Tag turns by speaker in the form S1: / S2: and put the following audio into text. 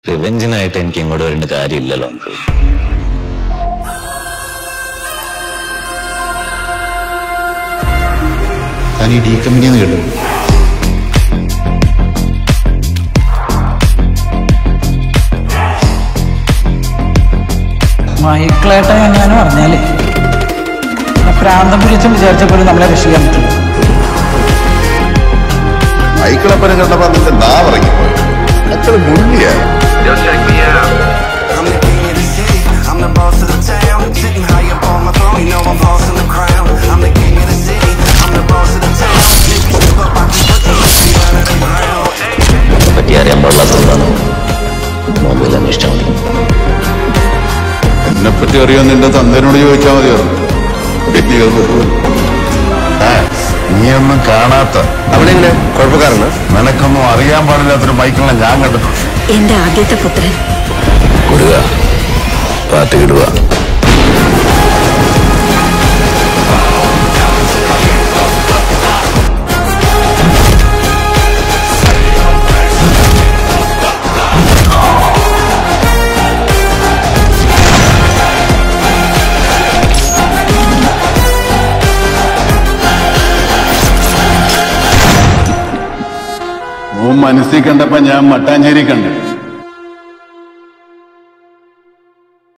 S1: റിവെഞ്ചിനായിട്ട് എനിക്ക് ഇങ്ങോട്ട് വരേണ്ട കാര്യമില്ലല്ലോ അങ്കിൾ
S2: താൻ ഈ ഡി കമ്പനിന്ന് കേട്ടു
S3: മൈക്കിളേട്ട എങ്ങാനും പറഞ്ഞാലേ പിന്നെ പ്രാന്തം പിടിച്ചും വിചാരിച്ച പോലും നമ്മളെ രക്ഷിക്കാൻ പറ്റില്ല
S2: മൈക്കിളപ്പനെ കണ്ടപ്പോ നിന്റെ നാവിറങ്ങിപ്പോയി അത്ര മുള്ളിയാ
S4: I'm the king of the city, I'm the boss of the town. Sitting high up on my throne, you know I'm boss in the crown. I'm the king of the city, I'm the boss of the town. Niggas step up, I can put the shit out of the ground.
S1: പറ്റി അറിയാൻ പാടില്ലാത്തതാണ് mobile അന്വേഷിച്ചാൽ മതി
S2: എന്നെ പറ്റി അറിയാൻ നിന്റെ തന്തനോട് ചോദിച്ചാൽ മതിയായിരുന്നു പിന്നെ ഇത് പറ്റുമോ? ആ, നീയൊന്നും കാണാത്ത
S5: അവിടെ എങ്ങനെ കുഴപ്പക്കാരന്
S2: നിനക്കൊന്നും അറിയാൻ പാടില്ലാത്തൊരു മൈക്കിളിനെ ഞാൻ കണ്ടിട്ടുണ്ട്
S6: എന്റെ ആദ്യത്തെ പുത്രൻ
S1: കൊടുക പാത്ത് ഇടുക
S2: ഓ മനസ്സിൽ കണ്ടപ്പോ ഞാൻ മട്ടാഞ്ചേരി കണ്ടു